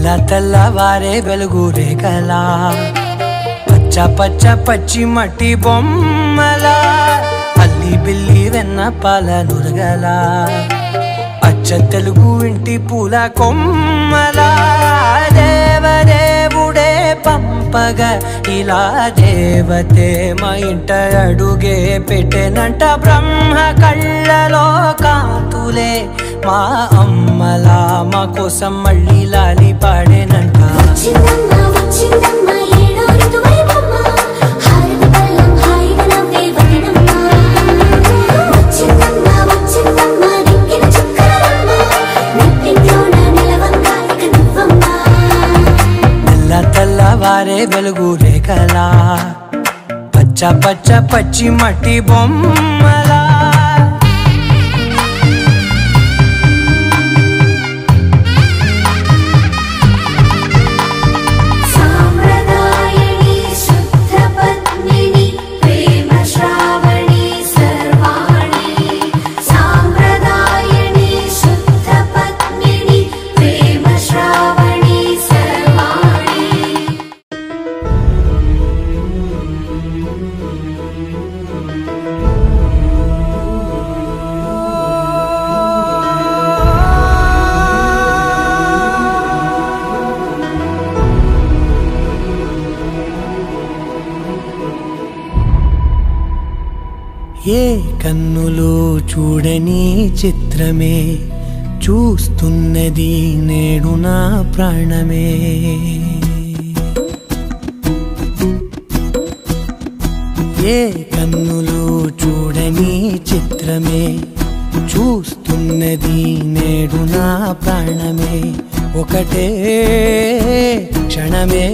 తెల్ల తెల్లవారే వెలుగు రేఖలా పచ్చ పచ్చ పచ్చి మట్టి బొమ్మలా అల్లి బిల్లి వెన్న పాల నురగలా అచ్చ తెలుగు ఇంటి పూల కొమ్మలా దేవదేవుడే పంపగ ఇలా దేవతే మా ఇంట అడుగే పెట్టెనంట బ్రహ్మ కళ్ళలో కాతులే మా అమ్మలా మా కోసం మళ్ళీ లాలి పాడేనంట వచ్చిందమ్మ వచ్చిందమ్మ ఏడో ఋతువైవమ్మ హారతి పళ్ళం హాయిగా నవ్వే వదినమ్మ వచ్చిందమ్మ వచ్చిందమ్మ దిక్కిన చుక్కలమ్మ నెట్టింట్లోన నిలవంగా ఇక నువ్వమ్మ తెల్ల తెల్లవారే వెలుగు రేఖలా పచ్చ పచ్చ పచ్చి మట్టి బొమ్మలా సాంప్రదాయని శుద్ధ పద్మిని ప్రేమ శ్రావణి సర్వాణి సాంప్రదాయని శుద్ధ పద్మిని ప్రేమ శ్రావణి సర్వాణి ఏ కన్నులు చూడని చిత్రమే చూస్తున్నది నేడు నా ప్రాణమే ఏ కన్నులు చూడని చిత్రమే చూస్తున్నది నేడు నా ప్రాణమే ఒకటే క్షణమే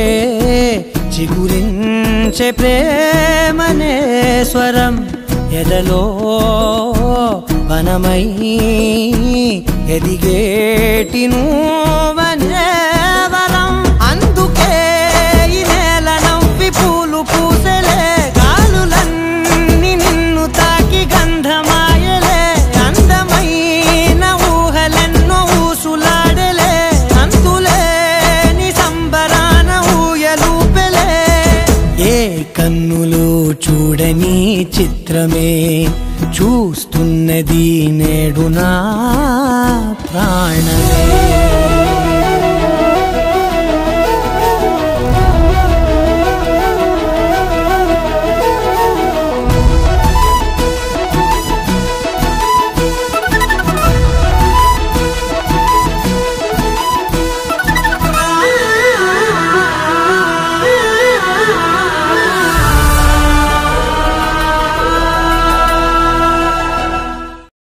చిగురించే ప్రేమనే స్వరం ఎదలో వనమై ఎదిగేటి నువ్వనే వరం అందుకే ఈ నేల నవ్వి పూలు పూసలే గాలులన్నీ నిన్ను తాకి గంధమాయలే అందమైన ఊహలెన్నో ఊసులాడలే అంతులేని సంబరాన ఊయలూపెలే ఏ కన్నులు చూడని చిత్రమే చూస్తున్నది నేడు నా ప్రాణమే